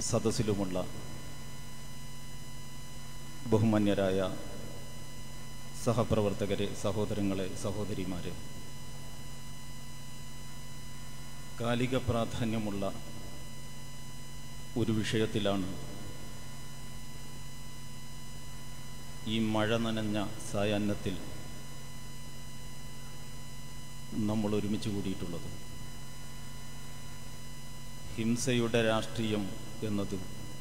സദസ്സിലുമുള്ള ബഹുമാന്യരായ സഹപ്രവർത്തകരെ സഹോദരങ്ങളെ സഹോദരിമാരെ കാലിക പ്രാധാന്യമുള്ള ഒരു വിഷയത്തിലാണ് ഈ മഴ നനഞ്ഞ സായാഹ്നത്തിൽ നമ്മൾ ഒരുമിച്ച് കൂടിയിട്ടുള്ളത് ഹിംസയുടെ രാഷ്ട്രീയം എന്നത്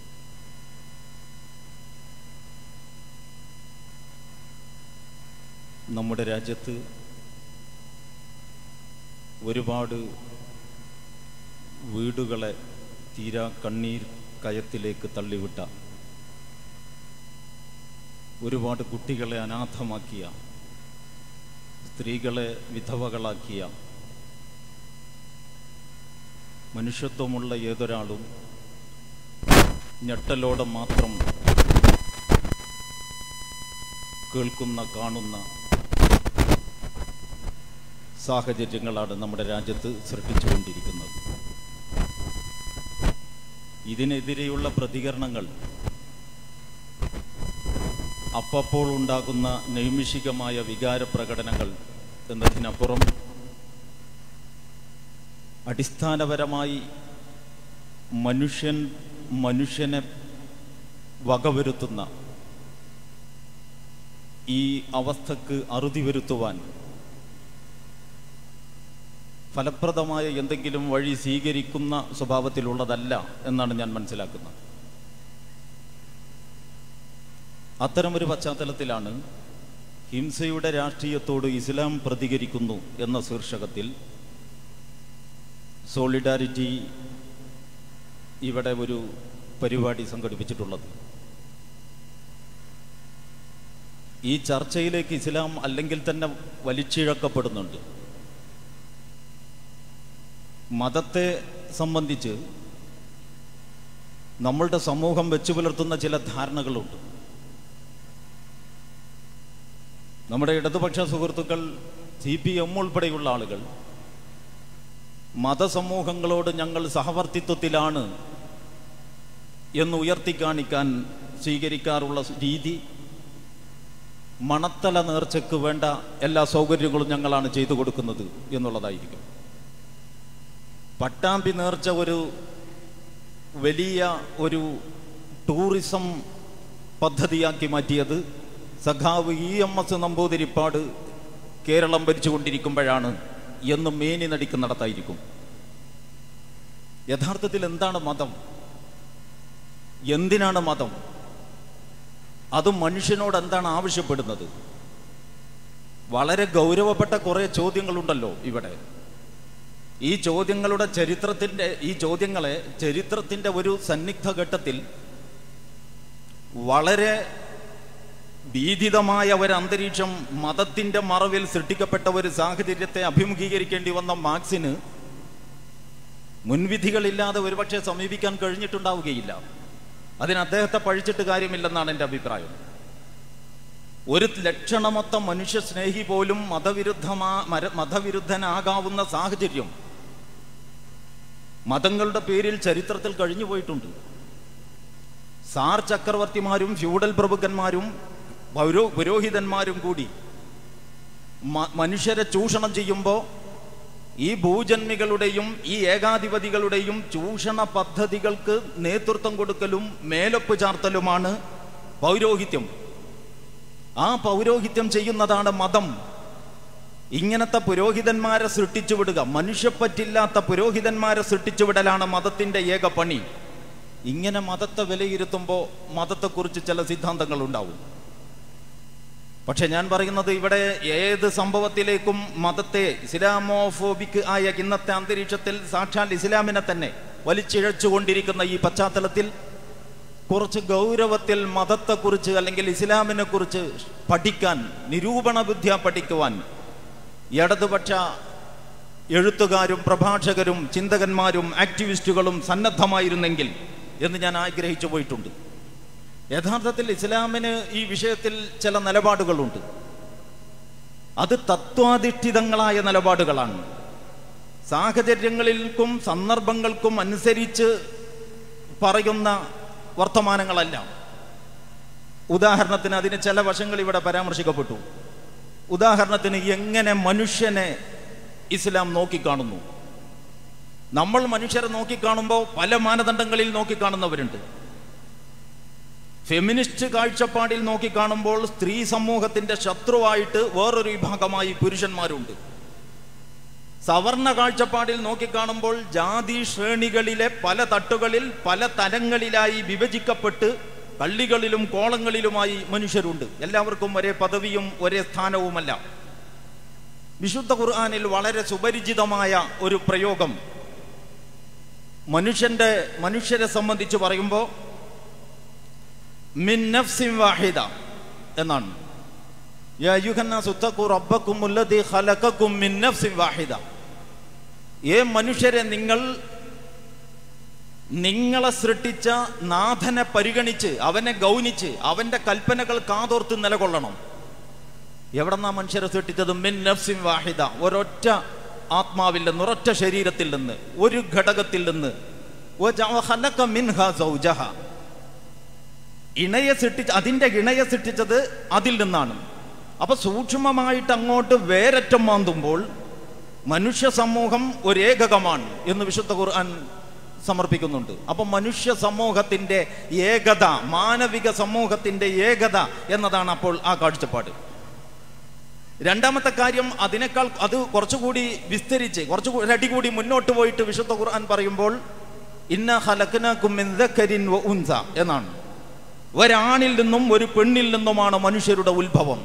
നമ്മുടെ രാജ്യത്ത് ഒരുപാട് വീടുകളെ തീരാ കണ്ണീർ കയത്തിലേക്ക് തള്ളിവിട്ട ഒരുപാട് കുട്ടികളെ അനാഥമാക്കിയ സ്ത്രീകളെ വിധവകളാക്കിയ മനുഷ്യത്വമുള്ള ഏതൊരാളും ഞെട്ടലോടെ മാത്രം കേൾക്കുന്ന കാണുന്ന സാഹചര്യങ്ങളാണ് നമ്മുടെ രാജ്യത്ത് സൃഷ്ടിച്ചുകൊണ്ടിരിക്കുന്നത് ഇതിനെതിരെയുള്ള പ്രതികരണങ്ങൾ അപ്പപ്പോൾ ഉണ്ടാകുന്ന നൈമിഷികമായ വികാര പ്രകടനങ്ങൾ എന്നതിനപ്പുറം അടിസ്ഥാനപരമായി മനുഷ്യൻ മനുഷ്യനെ വകവരുത്തുന്ന ഈ അവസ്ഥക്ക് അറുതി വരുത്തുവാൻ ഫലപ്രദമായ എന്തെങ്കിലും വഴി സ്വീകരിക്കുന്ന സ്വഭാവത്തിലുള്ളതല്ല എന്നാണ് ഞാൻ മനസ്സിലാക്കുന്നത് അത്തരമൊരു പശ്ചാത്തലത്തിലാണ് ഹിംസയുടെ രാഷ്ട്രീയത്തോട് ഇസ്ലാം പ്രതികരിക്കുന്നു എന്ന ശീർഷകത്തിൽ സോളിഡാരിറ്റി ഇവിടെ ഒരു പരിപാടി സംഘടിപ്പിച്ചിട്ടുള്ളത് ഈ ചർച്ചയിലേക്ക് ഇസ്ലാം അല്ലെങ്കിൽ തന്നെ വലിച്ചിഴക്കപ്പെടുന്നുണ്ട് മതത്തെ സംബന്ധിച്ച് നമ്മളുടെ സമൂഹം വെച്ചു പുലർത്തുന്ന ചില ധാരണകളുണ്ട് നമ്മുടെ ഇടതുപക്ഷ സുഹൃത്തുക്കൾ സി പി എം ഉൾപ്പെടെയുള്ള ആളുകൾ മതസമൂഹങ്ങളോട് ഞങ്ങൾ സഹവർത്തിത്വത്തിലാണ് എന്ന് ഉയർത്തിക്കാണിക്കാൻ സ്വീകരിക്കാറുള്ള രീതി മണത്തല നേർച്ചയ്ക്ക് വേണ്ട എല്ലാ സൗകര്യങ്ങളും ഞങ്ങളാണ് ചെയ്തു കൊടുക്കുന്നത് എന്നുള്ളതായിരിക്കും പട്ടാമ്പി നേർച്ച ഒരു വലിയ ഒരു ടൂറിസം പദ്ധതിയാക്കി മാറ്റിയത് സഖാവ് E M S Namboodiripad Kerala ഭരിച്ചുകൊണ്ടിരിക്കുമ്പോഴാണ് എന്ന് മേനി നടിക്കുന്നിടത്തായിരിക്കും യഥാർത്ഥത്തിൽ എന്താണ് മതം എന്തിനാണ് മതം അത് മനുഷ്യനോട് എന്താണ് ആവശ്യപ്പെടുന്നത് വളരെ ഗൗരവപ്പെട്ട കുറെ ചോദ്യങ്ങളുണ്ടല്ലോ ഇവിടെ ഈ ചോദ്യങ്ങളുടെ ചരിത്രത്തിന്റെ ഈ ചോദ്യങ്ങളെ ചരിത്രത്തിന്റെ ഒരു സന്നിഗ്ധ ഘട്ടത്തിൽ വളരെ ഭീതിതമായ ഒരു അന്തരീക്ഷം മതത്തിന്റെ മറവിൽ സൃഷ്ടിക്കപ്പെട്ട ഒരു സാഹചര്യത്തെ അഭിമുഖീകരിക്കേണ്ടി വന്ന മാർക്സിന് മുൻവിധികളില്ലാതെ ഒരുപക്ഷെ സമീപിക്കാൻ കഴിഞ്ഞിട്ടുണ്ടാവുകയില്ല അതിന് അദ്ദേഹത്തെ പഴിച്ചിട്ട് കാര്യമില്ലെന്നാണ് എൻ്റെ അഭിപ്രായം ഒരു ലക്ഷണമൊത്ത മനുഷ്യ സ്നേഹി പോലും മതവിരുദ്ധമാ മര- മതവിരുദ്ധനാകാവുന്ന സാഹചര്യം മതങ്ങളുടെ പേരിൽ ചരിത്രത്തിൽ കഴിഞ്ഞു പോയിട്ടുണ്ട് സാർ ചക്രവർത്തിമാരും ഫ്യൂഡൽ പ്രഭുക്കന്മാരും പൗരോ പുരോഹിതന്മാരും കൂടി മ- മനുഷ്യരെ ചൂഷണം ചെയ്യുമ്പോൾ ഈ ഭൂജന്മികളുടെയും ഈ ഏകാധിപതികളുടെയും ചൂഷണ പദ്ധതികൾക്ക് നേതൃത്വം കൊടുക്കലും മേലൊപ്പ് ചാർത്തലുമാണ് പൗരോഹിത്യം ആ പൗരോഹിത്യം ചെയ്യുന്നതാണ് മതം ഇങ്ങനത്തെ പുരോഹിതന്മാരെ സൃഷ്ടിച്ചു വിടുക മനുഷ്യപ്പറ്റില്ലാത്ത പുരോഹിതന്മാരെ സൃഷ്ടിച്ചു വിടലാണ് മതത്തിന്റെ ഏക പണി ഇങ്ങനെ മതത്തെ വിലയിരുത്തുമ്പോൾ മതത്തെക്കുറിച്ച് ചില സിദ്ധാന്തങ്ങൾ ഉണ്ടാവും പക്ഷെ ഞാൻ പറയുന്നത് ഇവിടെ ഏത് സംഭവത്തിലേക്കും മതത്തെ ഇസ്ലാമോഫോബിക് ആയ ഇന്നത്തെ അന്തരീക്ഷത്തിൽ സാക്ഷാൽ ഇസ്ലാമിനെ തന്നെ വലിച്ചിഴച്ചുകൊണ്ടിരിക്കുന്ന ഈ പശ്ചാത്തലത്തിൽ കുറച്ച് ഗൗരവത്തിൽ മതത്തെക്കുറിച്ച് അല്ലെങ്കിൽ ഇസ്ലാമിനെ കുറിച്ച് പഠിക്കാൻ നിരൂപണ ബുദ്ധിയ പഠിക്കുവാൻ ഇടതുപക്ഷ എഴുത്തുകാരും പ്രഭാഷകരും ചിന്തകന്മാരും ആക്ടിവിസ്റ്റുകളും സന്നദ്ധമായിരുന്നെങ്കിൽ എന്ന് ഞാൻ ആഗ്രഹിച്ചു പോയിട്ടുണ്ട് യഥാർത്ഥത്തിൽ ഇസ്ലാമിന് ഈ വിഷയത്തിൽ ചില നിലപാടുകളുണ്ട് അത് തത്വാധിഷ്ഠിതങ്ങളായ നിലപാടുകളാണ് സാഹചര്യങ്ങളിൽക്കും സന്ദർഭങ്ങൾക്കും അനുസരിച്ച് പറയുന്ന വർത്തമാനങ്ങളല്ല ഉദാഹരണത്തിന് അതിന് ചില വശങ്ങൾ ഇവിടെ പരാമർശിക്കപ്പെട്ടു ഉദാഹരണത്തിന് എങ്ങനെ മനുഷ്യനെ ഇസ്ലാം നോക്കിക്കാണുന്നു നമ്മൾ മനുഷ്യരെ നോക്കിക്കാണുമ്പോൾ പല മാനദണ്ഡങ്ങളിൽ നോക്കിക്കാണുന്നവരുണ്ട് ഫെമിനിസ്റ്റ് കാഴ്ചപ്പാടിൽ നോക്കിക്കാണുമ്പോൾ സ്ത്രീ സമൂഹത്തിന്റെ ശത്രുവായിട്ട് വേറൊരു വിഭാഗമായി പുരുഷന്മാരുണ്ട് സവർണ കാഴ്ചപ്പാടിൽ നോക്കിക്കാണുമ്പോൾ ജാതി ശ്രേണികളിലെ പല തട്ടുകളിൽ പല തലങ്ങളിലായി വിഭജിക്കപ്പെട്ട് പള്ളികളിലും കോളങ്ങളിലുമായി മനുഷ്യരുണ്ട് എല്ലാവർക്കും ഒരേ പദവിയും ഒരേ സ്ഥാനവുമല്ല വിശുദ്ധ ഖുർആാനിൽ വളരെ സുപരിചിതമായ ഒരു പ്രയോഗം മനുഷ്യന്റെ മനുഷ്യരെ സംബന്ധിച്ച് പറയുമ്പോൾ മിൻ നഫ്സിൻ വാഹിദ എന്നാണ് യാ അയ്യുഹന്നാസു ഉത്തഖൂ റബ്ബക്കും അല്ലദീ ഖലഖക്കും മിൻ നഫ്സിൻ വാഹിദ ഏ മനുഷ്യരെ നിങ്ങൾ നിങ്ങളെ സൃഷ്ടിച്ച നാഥനെ പരിഗണിച്ച് അവനെ ഗൗനിച്ച് അവന്റെ കൽപ്പനകൾ കാതോർത്ത് നിലകൊള്ളണം എവിടെന്നാ മനുഷ്യരെ സൃഷ്ടിച്ചത് മിൻ നഫ്സിൻ വാഹിദ ഒരൊറ്റ ആത്മാവിൽ നിന്ന് ഒരൊറ്റ ശരീരത്തിൽ നിന്ന് ഒരു ഘടകത്തിൽ നിന്ന് വജഅ ഖലഖ മിൻഹാ സൗജഹ ഇണയെ സൃഷ്ടിച്ച് അതിന്റെ ഇണയെ സൃഷ്ടിച്ചത് അതിൽ നിന്നാണ് അപ്പൊ സൂക്ഷ്മമായിട്ട് അങ്ങോട്ട് വേരറ്റം മാന്തുമ്പോൾ മനുഷ്യ സമൂഹം ഒരേകകമാണ് എന്ന് വിശുദ്ധ ഖുർആൻ സമർപ്പിക്കുന്നുണ്ട് അപ്പൊ മനുഷ്യ സമൂഹത്തിന്റെ ഏകത മാനവിക സമൂഹത്തിന്റെ ഏകത എന്നതാണ് അപ്പോൾ ആ കാഴ്ചപ്പാട് രണ്ടാമത്തെ കാര്യം അതിനേക്കാൾ അത് കുറച്ചുകൂടി വിസ്തരിച്ച് കുറച്ചു ഒരടി കൂടി മുന്നോട്ട് പോയിട്ട് വിശുദ്ധ ഖുർആൻ പറയുമ്പോൾ ഇന്ന ഹലക്കനാക്കും ഉൻസ എന്നാണ് ഒരാണിൽ നിന്നും ഒരു പെണ്ണിൽ നിന്നുമാണ് മനുഷ്യരുടെ ഉത്ഭവം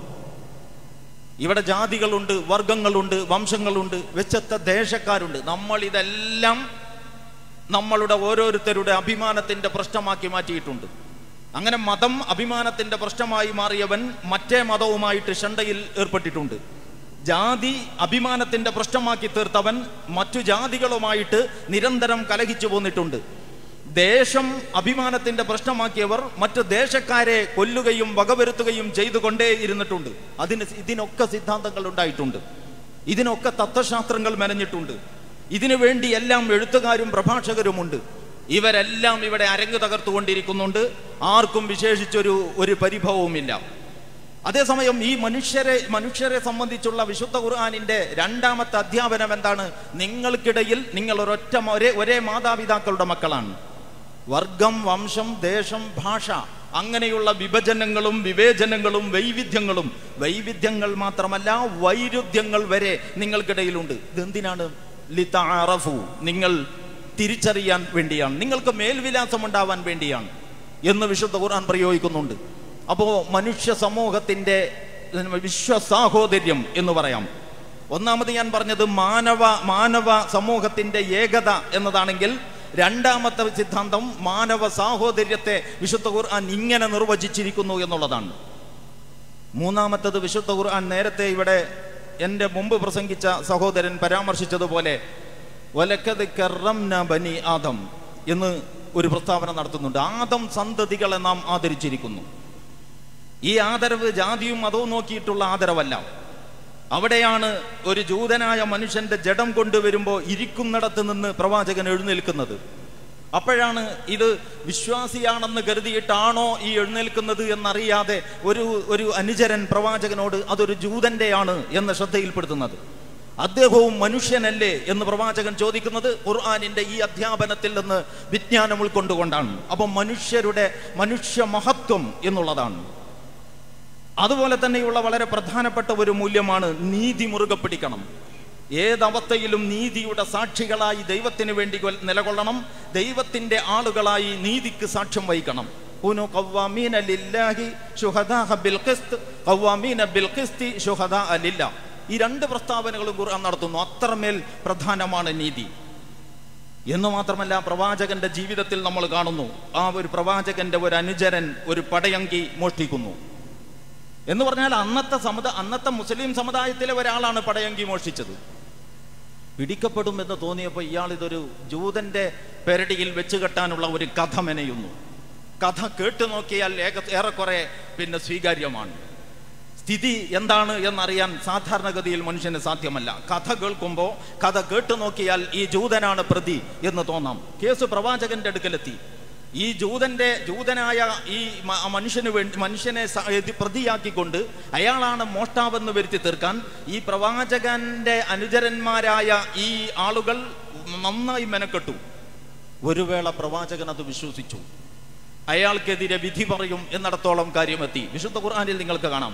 ഇവിടെ ജാതികളുണ്ട് വർഗങ്ങളുണ്ട് വംശങ്ങളുണ്ട് വ്യത്യസ്ത ദേശക്കാരുണ്ട് നമ്മൾ ഇതെല്ലാം നമ്മളുടെ ഓരോരുത്തരുടെ അഭിമാനത്തിന്റെ പ്രശ്നമാക്കി മാറ്റിയിട്ടുണ്ട് അങ്ങനെ മതം അഭിമാനത്തിന്റെ പ്രശ്നമായി മാറിയവൻ മറ്റേ മതവുമായിട്ട് ഷണ്ടയിൽ ഏർപ്പെട്ടിട്ടുണ്ട് ജാതി അഭിമാനത്തിന്റെ പ്രശ്നമാക്കി തീർത്തവൻ മറ്റു ജാതികളുമായിട്ട് നിരന്തരം കലഹിച്ചു പോന്നിട്ടുണ്ട് ദേശം അഭിമാനത്തിന്റെ പ്രശ്നമാക്കിയവർ മറ്റു ദേശക്കാരെ കൊല്ലുകയും വകവരുത്തുകയും ചെയ്തുകൊണ്ടേ ഇരുന്നിട്ടുണ്ട് അതിന് ഇതിനൊക്കെ സിദ്ധാന്തങ്ങൾ ഉണ്ടായിട്ടുണ്ട് ഇതിനൊക്കെ തത്വശാസ്ത്രങ്ങൾ മെനഞ്ഞിട്ടുണ്ട് ഇതിനു വേണ്ടി എല്ലാം എഴുത്തുകാരും പ്രഭാഷകരുമുണ്ട് ഇവരെല്ലാം ഇവിടെ അരങ്ങ് തകർത്തുകൊണ്ടിരിക്കുന്നുണ്ട് ആർക്കും വിശേഷിച്ചൊരു ഒരു പരിഭവവുമില്ല അതേസമയം ഈ മനുഷ്യരെ മനുഷ്യരെ സംബന്ധിച്ചുള്ള വിശുദ്ധ ഖുർആാനിന്റെ രണ്ടാമത്തെ അധ്യാപനം എന്താണ് നിങ്ങൾക്കിടയിൽ നിങ്ങൾ ഒരൊറ്റ ഒരേ ഒരേ മാതാപിതാക്കളുടെ മക്കളാണ് വർഗം വംശം ദേശം ഭാഷ അങ്ങനെയുള്ള വിഭജനങ്ങളും വിവേചനങ്ങളും വൈവിധ്യങ്ങളും വൈവിധ്യങ്ങൾ മാത്രമല്ല വൈരുദ്ധ്യങ്ങൾ വരെ നിങ്ങൾക്കിടയിലുണ്ട് ഇതെന്തിനാണ് ലിതാറഫു നിങ്ങൾ തിരിച്ചറിയാൻ വേണ്ടിയാണ് നിങ്ങൾക്ക് മേൽവിലാസം ഉണ്ടാവാൻ വേണ്ടിയാണ് എന്ന് വിശുദ്ധ ഖുർആൻ പ്രയോഗിക്കുന്നുണ്ട് അപ്പോ മനുഷ്യ സമൂഹത്തിന്റെ വിശ്വസാഹോദര്യം എന്ന് പറയാം ഒന്നാമത് ഞാൻ പറഞ്ഞത് മാനവ മാനവ സമൂഹത്തിന്റെ ഏകത എന്നതാണെങ്കിൽ രണ്ടാമത്തെ സിദ്ധാന്തം മാനവ സാഹോദര്യത്തെ വിശുദ്ധ ഖുർആൻ ഇങ്ങനെ നിർവചിച്ചിരിക്കുന്നു എന്നുള്ളതാണ് മൂന്നാമത്തത് വിശുദ്ധ ഖുർആൻ നേരത്തെ ഇവിടെ എൻ്റെ മുമ്പ് പ്രസംഗിച്ച സഹോദരൻ പരാമർശിച്ചതുപോലെ വലക്കത് കറംന ബനി ആദം എന്ന് ഒരു പ്രസ്താവന നടത്തുന്നുണ്ട് ആദം സന്തതികളെ നാം ആദരിച്ചിരിക്കുന്നു ഈ ആദരവ് ജാതിയും മതവും നോക്കിയിട്ടുള്ള ആദരവല്ല അവിടെയാണ് ഒരു ജൂതനായ മനുഷ്യന്റെ ജഡം കൊണ്ടുവരുമ്പോൾ ഇരിക്കുന്നിടത്ത് നിന്ന് പ്രവാചകൻ എഴുന്നേൽക്കുന്നത് അപ്പോഴാണ് ഇത് വിശ്വാസിയാണെന്ന് കരുതിയിട്ടാണോ ഈ എഴുന്നേൽക്കുന്നത് എന്നറിയാതെ ഒരു ഒരു അനുചരൻ പ്രവാചകനോട് അതൊരു ജൂതന്റെയാണ് എന്ന് ശ്രദ്ധയിൽപ്പെടുത്തുന്നത് അദ്ദേഹവും മനുഷ്യനല്ലേ എന്ന് പ്രവാചകൻ ചോദിക്കുന്നത് ഖുർആാനിന്റെ ഈ അധ്യാപനത്തിൽ നിന്ന് വിജ്ഞാനം ഉൾക്കൊണ്ടുകൊണ്ടാണ് അപ്പം മനുഷ്യരുടെ മനുഷ്യ മഹത്വം എന്നുള്ളതാണ് അതുപോലെ തന്നെയുള്ള വളരെ പ്രധാനപ്പെട്ട ഒരു മൂല്യമാണ് നീതി മുറുകെ പിടിക്കണം ഏതവസ്ഥയിലും നീതിയുടെ സാക്ഷികളായി ദൈവത്തിന് വേണ്ടി കൊൽ- നിലകൊള്ളണം ദൈവത്തിന്റെ ആളുകളായി നീതിക്ക് സാക്ഷ്യം വഹിക്കണം കുനു ഖവ്വാമീന ലില്ലാഹി ശുഹദാഅ ബിൽ ഖിസ്ത് ഖവ്വാമീന ബിൽ ഖിസ്തി ശുഹദാഅ ലില്ലാ ഈ രണ്ട് പ്രസ്താവനകളും ഖുർആൻ നടത്തുന്നു അത്രമേൽ പ്രധാനമാണ് നീതി എന്ന് മാത്രമല്ല പ്രവാചകന്റെ ജീവിതത്തിൽ നമ്മൾ കാണുന്നു ആ ഒരു പ്രവാചകന്റെ ഒരു അനുചരൻ ഒരു പടയങ്കി മോഷ്ടിക്കുന്നു എന്ന് പറഞ്ഞാൽ അന്നത്തെ സമുദ അന്നത്തെ മുസ്ലിം സമുദായത്തിലെ ഒരാളാണ് പടയങ്കി മോഷ്ടിച്ചത് പിടിക്കപ്പെടും എന്ന് തോന്നിയപ്പോൾ ഇയാൾ ഇതൊരു ജൂതന്റെ പെരടിയിൽ വെച്ച് കെട്ടാനുള്ള ഒരു കഥ മെനയുന്നു കഥ കേട്ടു നോക്കിയാൽ ഏക ഏറെക്കുറെ പിന്നെ സ്വീകാര്യമാണ് സ്ഥിതി എന്താണ് എന്നറിയാൻ സാധാരണഗതിയിൽ മനുഷ്യന് സാധ്യമല്ല കഥ കേൾക്കുമ്പോൾ കഥ കേട്ടു നോക്കിയാൽ ഈ ജൂതനാണ് പ്രതി എന്ന് തോന്നാം കേസ് പ്രവാചകന്റെ അടുക്കലെത്തി ഈ ജൂതന്റെ ജൂതനായ ഈ മ- മനുഷ്യന് വേണ്ടി മനുഷ്യനെ സ- ഇത് പ്രതിയാക്കിക്കൊണ്ട് അയാളാണ് മോഷ്ടാവെന്ന് വരുത്തി തീർക്കാൻ ഈ പ്രവാചകന്റെ അനുചരന്മാരായ ഈ ആളുകൾ നന്നായി മെനക്കെട്ടു ഒരു വേള പ്രവാചകൻ അത് വിശ്വസിച്ചു അയാൾക്കെതിരെ വിധി പറയും എന്നിടത്തോളം കാര്യമെത്തി വിശുദ്ധ ഖുർആനിൽ നിങ്ങൾക്ക് കാണാം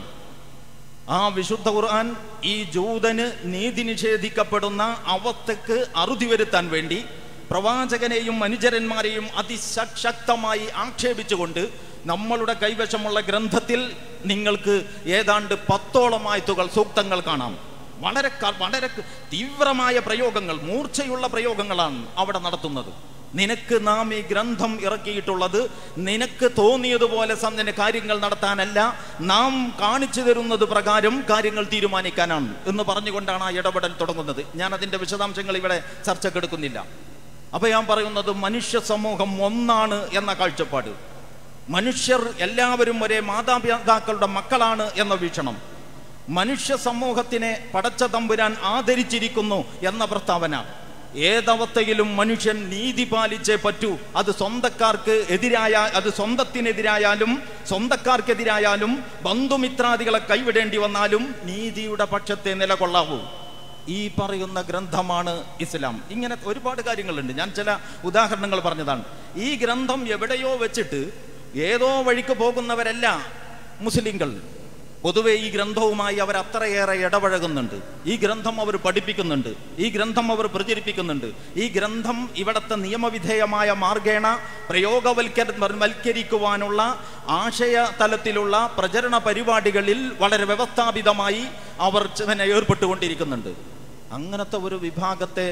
ആ വിശുദ്ധ ഖുർആൻ ഈ ജൂതന് നീതി നിഷേധിക്കപ്പെടുന്ന അവസ്ഥക്ക് അറുതി വരുത്താൻ വേണ്ടി പ്രവാചകനെയും അനുചരന്മാരെയും അതിശക്തമായി ആക്ഷേപിച്ചുകൊണ്ട് നമ്മളുടെ കൈവശമുള്ള ഗ്രന്ഥത്തിൽ നിങ്ങൾക്ക് ഏതാണ്ട് പത്തോളം ആയത്തുകൾ സൂക്തങ്ങൾ കാണാം വളരെ ക- വളരെ ക- തീവ്രമായ പ്രയോഗങ്ങൾ മൂർച്ചയുള്ള പ്രയോഗങ്ങളാണ് അവിടെ നടത്തുന്നത് നിനക്ക് നാം ഈ ഗ്രന്ഥം ഇറക്കിയിട്ടുള്ളത് നിനക്ക് തോന്നിയതുപോലെ സന്നിന് കാര്യങ്ങൾ നടത്താനല്ല നാം കാണിച്ചു തരുന്നത് പ്രകാരം കാര്യങ്ങൾ തീരുമാനിക്കാനാണ് എന്ന് പറഞ്ഞുകൊണ്ടാണ് ആ ഇടപെടൽ തുടങ്ങുന്നത് ഞാൻ അതിന്റെ വിശദാംശങ്ങൾ ഇവിടെ ചർച്ചക്കെടുക്കുന്നില്ല അപ്പൊ ഞാൻ പറയുന്നത് മനുഷ്യ സമൂഹം ഒന്നാണ് എന്ന കാഴ്ചപ്പാട് മനുഷ്യർ എല്ലാവരും ഒരേ മാതാപിതാക്കളുടെ മക്കളാണ് എന്ന വീക്ഷണം മനുഷ്യ സമൂഹത്തിനെ പടച്ച തമ്പുരാൻ ആദരിച്ചിരിക്കുന്നു എന്ന പ്രസ്താവന ഏതവസ്ഥയിലും മനുഷ്യൻ നീതി പാലിച്ചേ പറ്റൂ അത് സ്വന്തക്കാർക്ക് എതിരായ അത് സ്വന്തത്തിനെതിരായാലും സ്വന്തക്കാർക്കെതിരായാലും ബന്ധുമിത്രാദികളെ കൈവിടേണ്ടി വന്നാലും നീതിയുടെ പക്ഷത്തെ നിലകൊള്ളാവൂ ഈ പറയുന്ന ഗ്രന്ഥമാണ് ഇസ്ലാം ഇങ്ങനെ ഒരുപാട് കാര്യങ്ങളുണ്ട് ഞാൻ ചില ഉദാഹരണങ്ങൾ പറഞ്ഞതാണ് ഈ ഗ്രന്ഥം എവിടെയോ വെച്ചിട്ട് ഏതോ വഴിക്ക് പോകുന്നവരല്ല മുസ്ലിങ്ങൾ പൊതുവെ ഈ ഗ്രന്ഥവുമായി അവർ അത്രയേറെ ഇടപഴകുന്നുണ്ട് ഈ ഗ്രന്ഥം അവർ പഠിപ്പിക്കുന്നുണ്ട് ഈ ഗ്രന്ഥം അവർ പ്രചരിപ്പിക്കുന്നുണ്ട് ഈ ഗ്രന്ഥം ഇവിടുത്തെ നിയമവിധേയമായ മാർഗേണ പ്രയോഗവൽക്കര വൽക്കരിക്കുവാനുള്ള ആശയ തലത്തിലുള്ള പ്രചരണ പരിപാടികളിൽ വളരെ വ്യവസ്ഥാപിതമായി അവർ പിന്നെ ഏർപ്പെട്ടുകൊണ്ടിരിക്കുന്നുണ്ട് അങ്ങനത്തെ ഒരു വിഭാഗത്തെ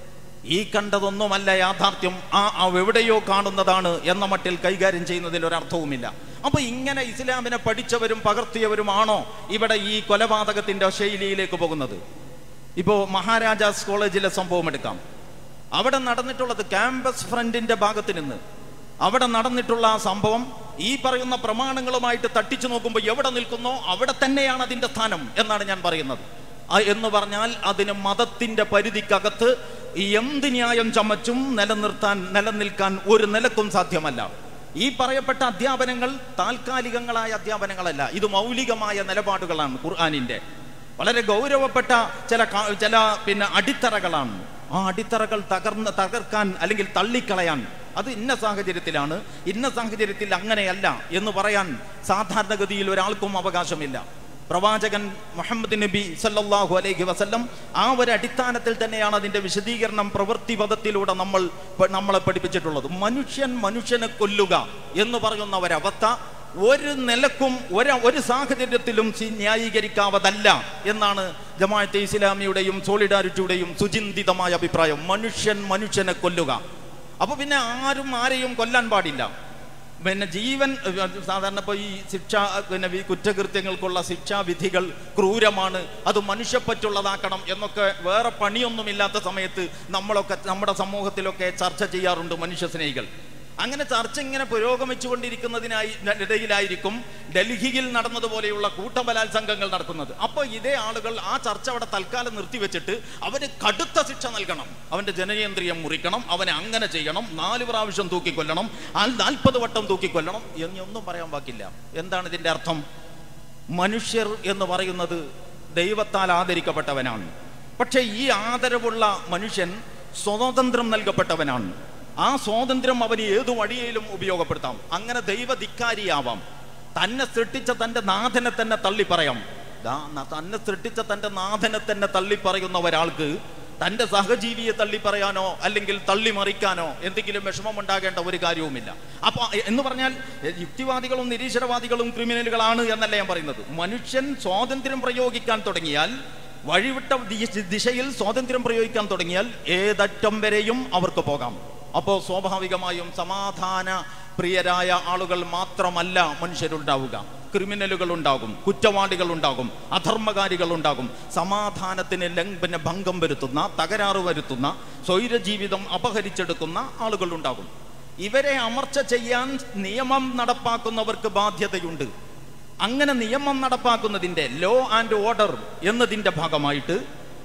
ഈ കണ്ടതൊന്നുമല്ല യാഥാർത്ഥ്യം ആ ആ എവിടെയോ കാണുന്നതാണ് എന്ന മട്ടിൽ കൈകാര്യം ചെയ്യുന്നതിൽ ഒരർത്ഥവുമില്ല അപ്പൊ ഇങ്ങനെ ഇസ്ലാമിനെ പഠിച്ചവരും പകർത്തിയവരുമാണോ ഇവിടെ ഈ കൊലപാതകത്തിന്റെ ശൈലിയിലേക്ക് പോകുന്നത് ഇപ്പോ മഹാരാജാസ് കോളേജിലെ സംഭവം എടുക്കാം അവിടെ നടന്നിട്ടുള്ളത് ക്യാമ്പസ് ഫ്രണ്ടിന്റെ ഭാഗത്ത് നിന്ന് അവിടെ നടന്നിട്ടുള്ള ആ സംഭവം ഈ പറയുന്ന പ്രമാണങ്ങളുമായിട്ട് തട്ടിച്ചു നോക്കുമ്പോൾ എവിടെ നിൽക്കുന്നോ അവിടെ തന്നെയാണ് അതിന്റെ സ്ഥാനം എന്നാണ് ഞാൻ പറയുന്നത് ആ എന്ന് പറഞ്ഞാൽ അതിന് മതത്തിന്റെ പരിധിക്കകത്ത് എന്ത് ന്യായം ചമച്ചും നിലനിർത്താൻ നിലനിൽക്കാൻ ഒരു നിലക്കും സാധ്യമല്ല ഈ പറയപ്പെട്ട അധ്യാപനങ്ങൾ താൽക്കാലികങ്ങളായ അധ്യാപനങ്ങളല്ല ഇത് മൗലികമായ നിലപാടുകളാണ് ഖുർആാനിന്റെ വളരെ ഗൗരവപ്പെട്ട ചില കാ- ചില പിന്നെ അടിത്തറകളാണ് ആ അടിത്തറകൾ തകർന്ന് തകർക്കാൻ അല്ലെങ്കിൽ തള്ളിക്കളയാൻ അത് ഇന്ന സാഹചര്യത്തിലാണ് ഇന്ന സാഹചര്യത്തിൽ അങ്ങനെയല്ല എന്ന് പറയാൻ സാധാരണഗതിയിൽ ഒരാൾക്കും അവകാശമില്ല പ്രവാചകൻ മുഹമ്മദ് നബി സല്ലല്ലാഹു അലൈഹി വസല്ലം ആ ഒരു അടിസ്ഥാനത്തിൽ തന്നെയാണ് അതിന്റെ വിശദീകരണം പ്രവൃത്തി പദത്തിലൂടെ നമ്മൾ പ- നമ്മളെ പഠിപ്പിച്ചിട്ടുള്ളത് മനുഷ്യൻ മനുഷ്യനെ കൊല്ലുക എന്ന് പറയുന്ന ഒരവസ്ഥ ഒരു നിലക്കും ഒരു ഒരു സാഹചര്യത്തിലും സി- ന്യായീകരിക്കാവതല്ല എന്നാണ് ജമാഅത്തെ ഇസ്ലാമിയുടെയും സോളിഡാരിറ്റിയുടെയും സുചിന്തിതമായ അഭിപ്രായം മനുഷ്യൻ മനുഷ്യനെ കൊല്ലുക അപ്പൊ പിന്നെ ആരും ആരെയും കൊല്ലാൻ പാടില്ല പിന്നെ ജീവൻ ഏർ, സാധാരണ ഇപ്പോൾ ഈ ശിക്ഷ പിന്നെ ഈ കുറ്റകൃത്യങ്ങൾക്കുള്ള ശിക്ഷാവിധികൾ ക്രൂരമാണ് അത് മനുഷ്യപ്പറ്റുള്ളതാക്കണം എന്നൊക്കെ വേറെ പണിയൊന്നുമില്ലാത്ത സമയത്ത് നമ്മളൊക്കെ നമ്മുടെ സമൂഹത്തിലൊക്കെ ചർച്ച ചെയ്യാറുണ്ട് മനുഷ്യ സ്നേഹികൾ അങ്ങനെ ചർച്ച ഇങ്ങനെ പുരോഗമിച്ചുകൊണ്ടിരിക്കുന്നതിനായി ഇടയിലായിരിക്കും ഡൽഹിയിൽ നടന്നതുപോലെയുള്ള കൂട്ടബലാത്സംഗങ്ങൾ നടക്കുന്നത് അപ്പോൾ ഇതേ ആളുകൾ ആ ചർച്ച അവിടെ തൽക്കാലം നിർത്തിവെച്ചിട്ട് അവന് കടുത്ത ശിക്ഷ നൽകണം അവന്റെ ജനനേന്ദ്രിയം മുറിക്കണം അവനെ അങ്ങനെ ചെയ്യണം നാല് പ്രാവശ്യം തൂക്കിക്കൊല്ലണം ആ നാൽപ്പത് വട്ടം തൂക്കിക്കൊല്ലണം എന്നൊന്നും പറയാൻ വാക്കില്ല എന്താണ് ഇതിന്റെ അർത്ഥം മനുഷ്യർ എന്ന് പറയുന്നത് ദൈവത്താൽ ആദരിക്കപ്പെട്ടവനാണ് പക്ഷെ ഈ ആദരവുള്ള മനുഷ്യൻ സ്വാതന്ത്ര്യം നൽകപ്പെട്ടവനാണ് ആ സ്വാതന്ത്ര്യം അവന് ഏതു വഴിയിലും ഉപയോഗപ്പെടുത്താം അങ്ങനെ ദൈവധിക്കാരിയാവാം തന്നെ സൃഷ്ടിച്ച തന്റെ നാഥനെ തന്നെ തള്ളി പറയാം ദാ ന- തന്നെ സൃഷ്ടിച്ച തന്റെ നാഥനെ തന്നെ തള്ളി പറയുന്ന ഒരാൾക്ക് തന്റെ സഹജീവിയെ തള്ളി പറയാനോ അല്ലെങ്കിൽ തള്ളി മറിക്കാനോ എന്തെങ്കിലും വിഷമം ഉണ്ടാകേണ്ട ഒരു കാര്യവുമില്ല അപ്പൊ എന്ന് പറഞ്ഞാൽ എ, യുക്തിവാദികളും നിരീശ്വരവാദികളും ക്രിമിനലുകളാണ് എന്നല്ല ഞാൻ പറയുന്നത് മനുഷ്യൻ സ്വാതന്ത്ര്യം പ്രയോഗിക്കാൻ തുടങ്ങിയാൽ വഴിവിട്ട ദി- ദിശയിൽ സ്വാതന്ത്ര്യം പ്രയോഗിക്കാൻ തുടങ്ങിയാൽ ഏതറ്റം വരെയും അവർക്ക് പോകാം അപ്പോൾ സ്വാഭാവികമായും സമാധാന പ്രിയരായ ആളുകൾ മാത്രമല്ല മനുഷ്യരുണ്ടാവുക ക്രിമിനലുകൾ ഉണ്ടാകും കുറ്റവാളികൾ ഉണ്ടാകും അധർമ്മകാരികൾ ഉണ്ടാകും സമാധാനത്തിന് ലംഘ പിന്നെ ഭംഗം വരുത്തുന്ന തകരാറ് വരുത്തുന്ന സ്വൈരജീവിതം അപഹരിച്ചെടുക്കുന്ന ആളുകൾ ഉണ്ടാകും ഇവരെ അമർച്ച ചെയ്യാൻ നിയമം നടപ്പാക്കുന്നവർക്ക് ബാധ്യതയുണ്ട് അങ്ങനെ നിയമം നടപ്പാക്കുന്നതിൻ്റെ ലോ ആൻഡ് ഓർഡർ എന്നതിൻ്റെ ഭാഗമായിട്ട്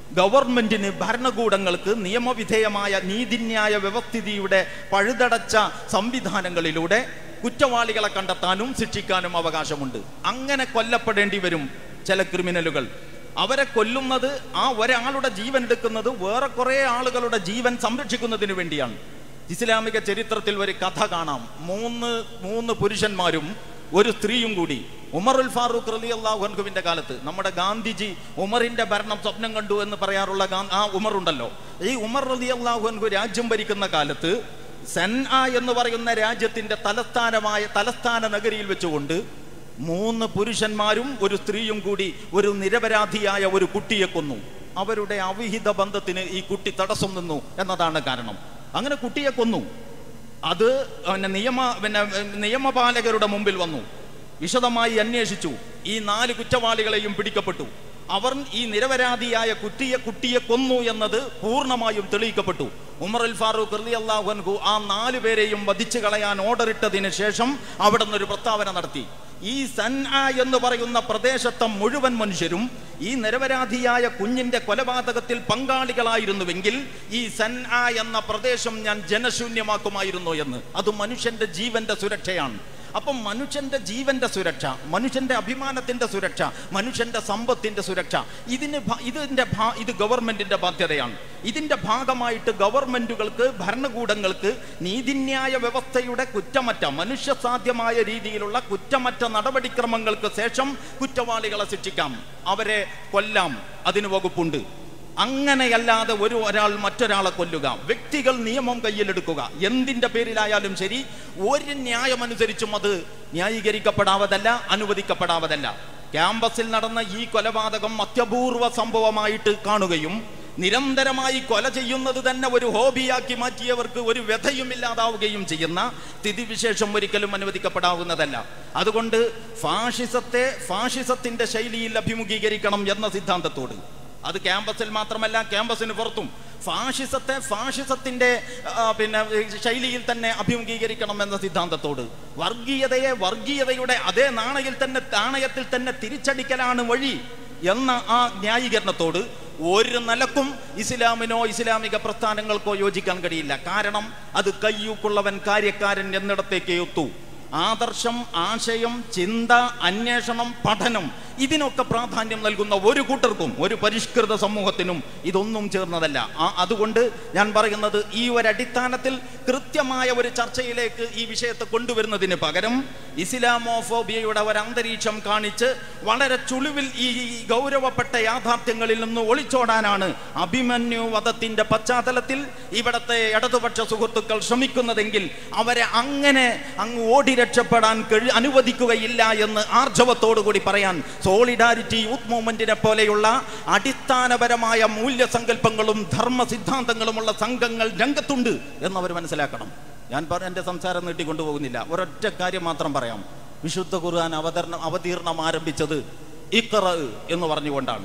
ഗവൺമെന്റിന് ഭരണകൂടങ്ങൾക്ക് നിയമവിധേയമായ നീതിന്യായ വ്യവസ്ഥിതിയുടെ പഴുതടച്ച സംവിധാനങ്ങളിലൂടെ കുറ്റവാളികളെ കണ്ടെത്താനും ശിക്ഷിക്കാനും അവകാശമുണ്ട് അങ്ങനെ കൊല്ലപ്പെടേണ്ടി വരും ചില ക്രിമിനലുകൾ അവരെ കൊല്ലുന്നത് ആ ഒരാളുടെ ജീവൻ എടുക്കുന്നത് വേറെ കുറെ ആളുകളുടെ ജീവൻ സംരക്ഷിക്കുന്നതിന് വേണ്ടിയാണ് ഇസ്ലാമിക ചരിത്രത്തിൽ ഒരു കഥ കാണാം മൂന്ന് മൂന്ന് പുരുഷന്മാരും ഒരു സ്ത്രീയും കൂടി ഉമറുൽ ഫാറൂഖ് റലി അള്ളാഹുവിന്റെ കാലത്ത് നമ്മുടെ ഗാന്ധിജി ഉമറിന്റെ ഭരണം സ്വപ്നം കണ്ടു എന്ന് പറയാറുള്ള ഗാ- ആ ഉമർ ഉണ്ടല്ലോ ഈ ഉമർ റലി അള്ളാഹുൻകു രാജ്യം ഭരിക്കുന്ന കാലത്ത് സെൻആ എന്ന് പറയുന്ന രാജ്യത്തിന്റെ തലസ്ഥാനമായ തലസ്ഥാന നഗരിയിൽ വെച്ചുകൊണ്ട് മൂന്ന് പുരുഷന്മാരും ഒരു സ്ത്രീയും കൂടി ഒരു നിരപരാധിയായ ഒരു കുട്ടിയെ കൊന്നു അവരുടെ അവിഹിത ബന്ധത്തിന് ഈ കുട്ടി തടസ്സം നിന്നു എന്നതാണ് കാരണം അങ്ങനെ കുട്ടിയെ കൊന്നു അത് പിന്നെ നിയമ പിന്നെ നിയമപാലകരുടെ മുമ്പിൽ വന്നു വിശദമായി അന്വേഷിച്ചു ഈ നാല് കുറ്റവാളികളെയും പിടിക്കപ്പെട്ടു അവർ ഈ നിരപരാധിയായ കുട്ടിയെ കുട്ടിയെ കൊന്നു എന്നത് പൂർണ്ണമായും തെളിയിക്കപ്പെട്ടു ഉമർ അൽ ഫാറൂഖ് റളി അൻഹു ആ നാലു പേരെയും വധിച്ചു കളയാൻ ഓർഡർ ഇട്ടതിന് ശേഷം അവിടെ നിന്നൊരു പ്രസ്താവന നടത്തി ഈ സൻആ എന്ന് പറയുന്ന പ്രദേശത്തെ മുഴുവൻ മനുഷ്യരും ഈ നിരപരാധിയായ കുഞ്ഞിന്റെ കൊലപാതകത്തിൽ പങ്കാളികളായിരുന്നുവെങ്കിൽ ഈ സൻആ എന്ന പ്രദേശം ഞാൻ ജനശൂന്യമാക്കുമായിരുന്നു എന്ന് അത് മനുഷ്യന്റെ ജീവന്റെ സുരക്ഷയാണ് അപ്പം മനുഷ്യന്റെ ജീവന്റെ സുരക്ഷ മനുഷ്യന്റെ അഭിമാനത്തിന്റെ സുരക്ഷ മനുഷ്യന്റെ സമ്പത്തിന്റെ സുരക്ഷ ഇതിന് ഭ- ഇതിന്റെ ഭാ- ഇത് ഗവൺമെന്റിന്റെ ബാധ്യതയാണ് ഇതിന്റെ ഭാഗമായിട്ട് ഗവൺമെന്റുകൾക്ക് ഭരണകൂടങ്ങൾക്ക് നീതിന്യായ വ്യവസ്ഥയുടെ കുറ്റമറ്റ മനുഷ്യസാധ്യമായ രീതിയിലുള്ള കുറ്റമറ്റ നടപടിക്രമങ്ങൾക്ക് ശേഷം കുറ്റവാളികളെ ശിക്ഷിക്കാം അവരെ കൊല്ലാം അതിന് വകുപ്പുണ്ട് അങ്ങനെയല്ലാതെ ഒരു ഒരാൾ മറ്റൊരാളെ കൊല്ലുക വ്യക്തികൾ നിയമം കയ്യിലെടുക്കുക എന്തിന്റെ പേരിലായാലും ശരി ഒരു ന്യായമനുസരിച്ചും അത് ന്യായീകരിക്കപ്പെടാവതല്ല അനുവദിക്കപ്പെടാവതല്ല ക്യാമ്പസിൽ നടന്ന ഈ കൊലപാതകം അത്യപൂർവ സംഭവമായിട്ട് കാണുകയും നിരന്തരമായി കൊല ചെയ്യുന്നത് തന്നെ ഒരു ഹോബിയാക്കി മാറ്റിയവർക്ക് ഒരു വ്യഥയും ഇല്ലാതാവുകയും ചെയ്യുന്ന സ്ഥിതിവിശേഷം ഒരിക്കലും അനുവദിക്കപ്പെടാവുന്നതല്ല അതുകൊണ്ട് ഫാഷിസത്തെ ഫാഷിസത്തിന്റെ ശൈലിയിൽ അഭിമുഖീകരിക്കണം എന്ന സിദ്ധാന്തത്തോട് അത് ക്യാമ്പസിൽ മാത്രമല്ല ക്യാമ്പസിന് പുറത്തും ഫാഷിസത്തെ ഫാഷിസത്തിന്റെ ആ, പിന്നെ ശൈലിയിൽ തന്നെ അഭിമുഖീകരിക്കണം എന്ന സിദ്ധാന്തത്തോട് വർഗീയതയെ വർഗീയതയുടെ അതേ നാണയിൽ തന്നെ നാണയത്തിൽ തന്നെ തിരിച്ചടിക്കലാണ് വഴി എന്ന ആ ന്യായീകരണത്തോട് ഒരു നിലക്കും ഇസ്ലാമിനോ ഇസ്ലാമിക പ്രസ്ഥാനങ്ങൾക്കോ യോജിക്കാൻ കഴിയില്ല കാരണം അത് കയ്യൂക്കുള്ളവൻ കാര്യക്കാരൻ എന്നിടത്തേക്ക് എത്തു ആദർശം ആശയം ചിന്ത അന്വേഷണം പഠനം ഇതിനൊക്കെ പ്രാധാന്യം നൽകുന്ന ഒരു കൂട്ടർക്കും ഒരു പരിഷ്കൃത സമൂഹത്തിനും ഇതൊന്നും ചേർന്നതല്ല ആ അതുകൊണ്ട് ഞാൻ പറയുന്നത് ഈ ഒരു അടിസ്ഥാനത്തിൽ കൃത്യമായ ഒരു ചർച്ചയിലേക്ക് ഈ വിഷയത്തെ കൊണ്ടുവരുന്നതിന് പകരം ഇസ്ലാമോഫോബിയയുടെ ഒരു അന്തരീക്ഷം കാണിച്ച് വളരെ ചുളിവിൽ ഈ ഗൗരവപ്പെട്ട യാഥാർത്ഥ്യങ്ങളിൽ നിന്ന് ഒളിച്ചോടാനാണ് അഭിമന്യു വധത്തിന്റെ പശ്ചാത്തലത്തിൽ ഇവിടത്തെ ഇടതുപക്ഷ സുഹൃത്തുക്കൾ ശ്രമിക്കുന്നതെങ്കിൽ അവരെ അങ്ങനെ അങ്ങ് ഓടി രക്ഷപ്പെടാൻ കഴി അനുവദിക്കുകയില്ല എന്ന് ആർജവത്തോടു കൂടി പറയാൻ സോളിഡാരിറ്റി യൂത്ത് മൂവ്മെന്റിനെ പോലെയുള്ള അടിസ്ഥാനപരമായ മൂല്യസങ്കല്പങ്ങളും ധർമ്മ സിദ്ധാന്തങ്ങളുമുള്ള സംഘങ്ങൾ രംഗത്തുണ്ട് എന്നവർ മനസ്സിലാക്കണം ഞാൻ പറ എൻ്റെ സംസാരം നീട്ടിക്കൊണ്ടുപോകുന്നില്ല ഒരൊറ്റ കാര്യം മാത്രം പറയാം വിശുദ്ധ ഖുർആൻ അവതരണം അവതീർണം ആരംഭിച്ചത് ഇഖ്റ എന്ന് പറഞ്ഞുകൊണ്ടാണ്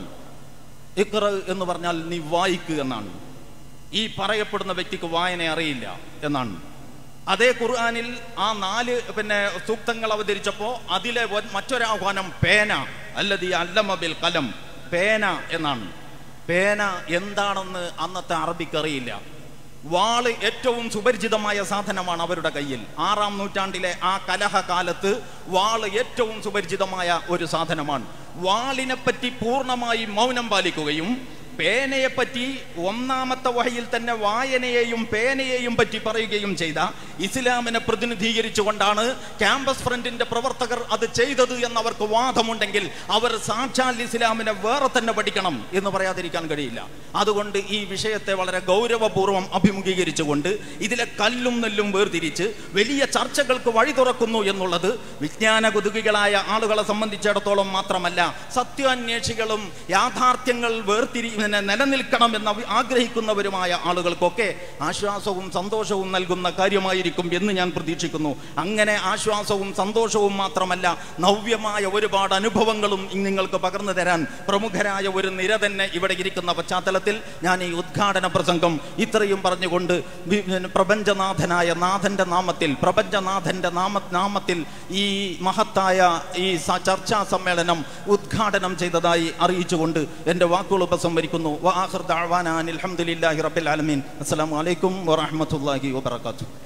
ഇഖ്റ എന്ന് പറഞ്ഞാൽ നീ വായിക്കുക എന്നാണ് ഈ പറയപ്പെടുന്ന വ്യക്തിക്ക് വായന അറിയില്ല എന്നാണ് അതേ ഖുർആനിൽ ആ നാല് പിന്നെ സൂക്തങ്ങൾ അവതരിച്ചപ്പോൾ അതിലെ ഒ- മറ്റൊരാഹ്വാനം പേന അല്ലതി അല്ലമബിൽ കലം പേന എന്നാണ് പേന എന്താണെന്ന് അന്നത്തെ അറബിക്ക് അറിയില്ല വാള് ഏറ്റവും സുപരിചിതമായ സാധനമാണ് അവരുടെ കയ്യിൽ ആറാം നൂറ്റാണ്ടിലെ ആ കലഹകാലത്ത് വാള് ഏറ്റവും സുപരിചിതമായ ഒരു സാധനമാണ് വാളിനെ പറ്റി പൂർണ്ണമായി മൗനം പാലിക്കുകയും പേനയെ പറ്റി ഒന്നാമത്തെ വഹയിൽ തന്നെ വായനയെയും പേനയെയും പറ്റി പറയുകയും ചെയ്ത ഇസ്ലാമിനെ പ്രതിനിധീകരിച്ചുകൊണ്ടാണ് ക്യാമ്പസ് ഫ്രണ്ടിന്റെ പ്രവർത്തകർ അത് ചെയ്തത് എന്നവർക്ക് വാദമുണ്ടെങ്കിൽ അവർ സാക്ഷാൽ ഇസ്ലാമിനെ വേറെ തന്നെ പഠിക്കണം എന്ന് പറയാതിരിക്കാൻ കഴിയില്ല അതുകൊണ്ട് ഈ വിഷയത്തെ വളരെ ഗൗരവപൂർവ്വം അഭിമുഖീകരിച്ചുകൊണ്ട് ഇതിലെ കല്ലും നെല്ലും വേർതിരിച്ച് വലിയ ചർച്ചകൾക്ക് വഴി തുറക്കുന്നു എന്നുള്ളത് വിജ്ഞാന കുതുകികളായ ആളുകളെ സംബന്ധിച്ചിടത്തോളം മാത്രമല്ല സത്യാന്വേഷികളും യാഥാർത്ഥ്യങ്ങൾ വേർതിരി പിന്നെ നിലനിൽക്കണം എന്ന് അവ- ആഗ്രഹിക്കുന്നവരുമായ ആളുകൾക്കൊക്കെ ആശ്വാസവും സന്തോഷവും നൽകുന്ന കാര്യമായിരിക്കും എന്ന് ഞാൻ പ്രതീക്ഷിക്കുന്നു അങ്ങനെ ആശ്വാസവും സന്തോഷവും മാത്രമല്ല നവ്യമായ ഒരുപാട് അനുഭവങ്ങളും ഇന്ന് നിങ്ങൾക്ക് പകർന്നു തരാൻ പ്രമുഖരായ ഒരു നിര തന്നെ ഇവിടെ ഇരിക്കുന്ന പശ്ചാത്തലത്തിൽ ഞാൻ ഈ ഉദ്ഘാടന പ്രസംഗം ഇത്രയും പറഞ്ഞുകൊണ്ട് വി- പിന്നെ പ്രപഞ്ചനാഥനായ നാഥന്റെ നാമത്തിൽ പ്രപഞ്ചനാഥന്റെ നാമ നാമത്തിൽ ഈ മഹത്തായ ഈ സ- ചർച്ചാ സമ്മേളനം ഉദ്ഘാടനം ചെയ്തതായി അറിയിച്ചുകൊണ്ട് എൻ്റെ വാക്കുകൾ ഉപസംഹരിക്കുന്നു നിർവഹിക്കുന്നു വ ആഖിർ ദഅവാന അനിൽ ഹംദുലില്ലാഹി റബ്ബിൽ ആലമീൻ അസ്സലാമു അലൈക്കും വറഹ്മത്തുള്ളാഹി വബറകാതുഹു